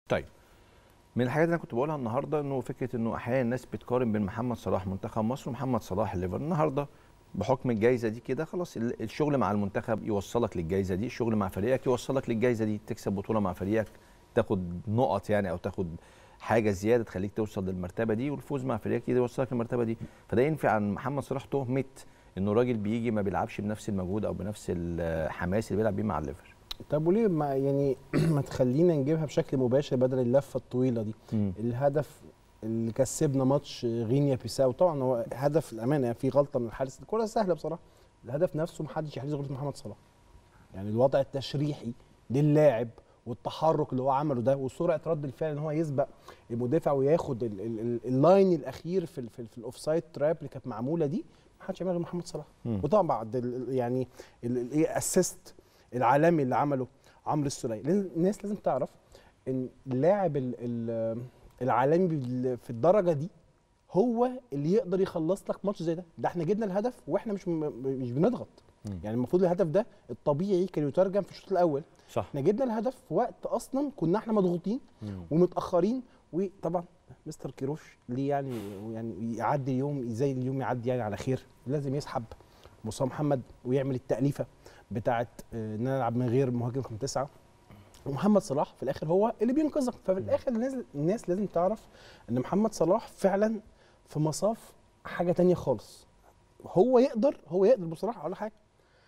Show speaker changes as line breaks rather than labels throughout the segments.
طيب من الحاجات اللي انا كنت بقولها النهارده انه فكره انه احيانا الناس بتقارن بين محمد صلاح منتخب مصر ومحمد صلاح الليفر النهارده بحكم الجائزه دي كده خلاص ال- الشغل مع المنتخب يوصلك للجائزه دي الشغل مع فريقك يوصلك للجائزه دي تكسب بطوله مع فريقك تاخد نقط يعني او تاخد حاجه زياده تخليك توصل للمرتبه دي والفوز مع فريقك يقدر يوصلك للمرتبه دي فده ينفع عن محمد صلاح تهمه انه راجل بيجي ما بيلعبش بنفس المجهود او بنفس الحماس اللي بيلعب بيه مع الليفر
طب وليه ما يعني ما تخلينا نجيبها بشكل مباشر بدل اللفه الطويله دي
مم.
الهدف اللي كسبنا ماتش غينيا بيساو طبعا هو هدف الامانه يعني في غلطه من الحارس الكره سهله بصراحه الهدف نفسه ما حدش يحرز غير محمد صلاح يعني الوضع التشريحي للاعب والتحرك اللي هو عمله ده وسرعه رد الفعل ان هو يسبق المدافع وياخد ال- ال- ال- اللاين الاخير في ال- في, ال- في الاوفسايد تراب اللي كانت معموله دي ما حدش يعملها غير محمد صلاح
مم.
وطبعا بعد ال- ال- يعني الايه اسيست العالمي اللي عمله عمرو السوليه لأن الناس لازم تعرف ان اللاعب ال- ال- العالمي بال- في الدرجه دي هو اللي يقدر يخلص لك ماتش زي ده ده احنا جبنا الهدف واحنا مش م- مش بنضغط
مم.
يعني المفروض الهدف ده الطبيعي كان يترجم في الشوط الاول
صح
احنا جبنا الهدف في وقت اصلا كنا احنا مضغوطين
مم.
ومتاخرين وطبعا مستر كيروش ليه يعني يعني يعدي اليوم زي اليوم يعدي يعني على خير لازم يسحب مصطفى محمد ويعمل التأليفة بتاعت آه، ان انا العب من غير مهاجم رقم تسعة ومحمد صلاح في الاخر هو اللي بينقذك ففي الاخر الناس الناس لازم تعرف ان محمد صلاح فعلا في مصاف حاجه تانية خالص هو يقدر هو يقدر بصراحه اقول لك حاجه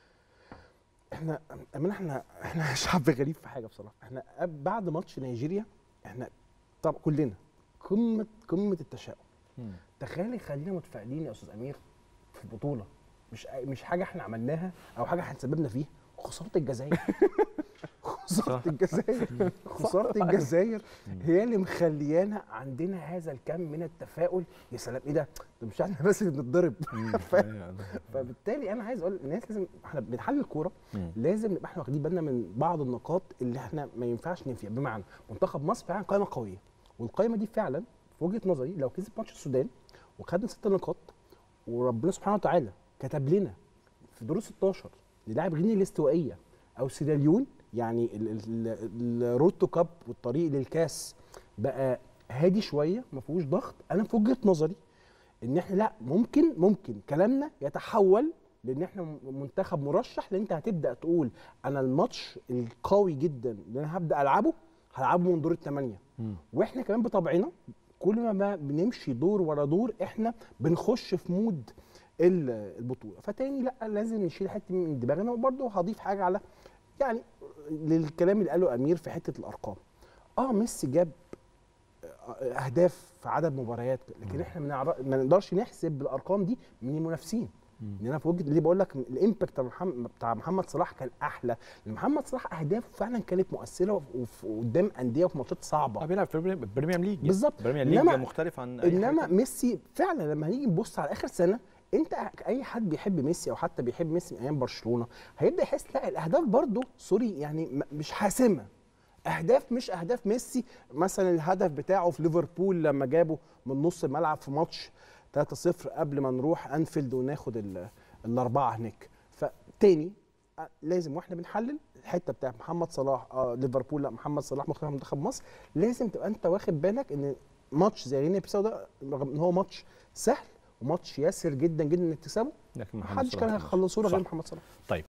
احنا امانه احنا احنا شعب غريب في حاجه بصراحه احنا قبل- بعد ماتش نيجيريا احنا طب كلنا قمه قمه التشاؤم
مم.
تخيل يخلينا متفائلين يا استاذ امير في البطوله مش مش حاجه احنا عملناها او حاجه احنا تسببنا فيها خساره الجزائر خساره
صح.
الجزائر خساره الجزائر هي اللي مخليانا عندنا هذا الكم من التفاؤل يا سلام ايه ده ده مش احنا بس اللي بنتضرب فاهم؟ فبالتالي انا عايز اقول الناس لازم احنا بنحلل الكوره
مم.
لازم نبقى احنا واخدين بالنا من بعض النقاط اللي احنا ما ينفعش ننفيها بمعنى منتخب مصر فعلا قائمه قويه والقائمه دي فعلا في وجهه نظري لو كسب ماتش السودان وخدنا ست نقاط وربنا سبحانه وتعالى كتب لنا في دور 16 نلاعب غينيا الاستوائيه او سيراليون يعني ال- ال- ال- الرود تو كاب والطريق للكاس بقى هادي شويه ما فيهوش ضغط انا في وجهه نظري ان احنا لا ممكن ممكن كلامنا يتحول لان احنا م- منتخب مرشح لان انت هتبدا تقول انا الماتش القوي جدا اللي انا هبدا العبه هلعبه من دور الثمانيه
مم.
واحنا كمان بطبعنا كل ما- ما بنمشي دور ورا دور احنا بنخش في مود ال- البطوله فتاني لا لازم نشيل حته من دماغنا وبرضه هضيف حاجه على يعني للكلام اللي قاله امير في حته الارقام اه ميسي جاب اهداف في عدد مباريات لكن احنا ما نعرف- ما نقدرش نحسب بالارقام دي من المنافسين ان انا في وجهه ليه بقول لك الامباكت بتاع محمد بتاع محمد صلاح كان احلى لان محمد صلاح اهدافه فعلا كانت مؤثره وف- وف- قدام انديه وفي ماتشات
اه
صعبه
بيلعب في البريم- البريمير ليج
بالظبط.
البريمير ليج
إنما-
مختلف عن اي
انما
حاجة.
ميسي فعلا لما هنيجي نبص على اخر سنه انت اي حد بيحب ميسي او حتى بيحب ميسي من ايام برشلونه هيبدا يحس لا الاهداف برضو سوري يعني م- مش حاسمه اهداف مش اهداف ميسي مثلا الهدف بتاعه في ليفربول لما جابه من نص الملعب في ماتش 3-0 قبل ما نروح انفيلد وناخد ال- الاربعه هناك فتاني آه، لازم واحنا بنحلل الحته بتاعت محمد صلاح اه ليفربول لا محمد صلاح مختلف منتخب مصر لازم تبقى انت واخد بالك ان ماتش زي غينيا بيساو ده رغم ان هو ماتش سهل وماتش يسر جدا جدا انك تكسبه
لكن محمد
محدش
صلاح
كان
كان
هيخلصه لك غير
صح.
محمد صلاح
طيب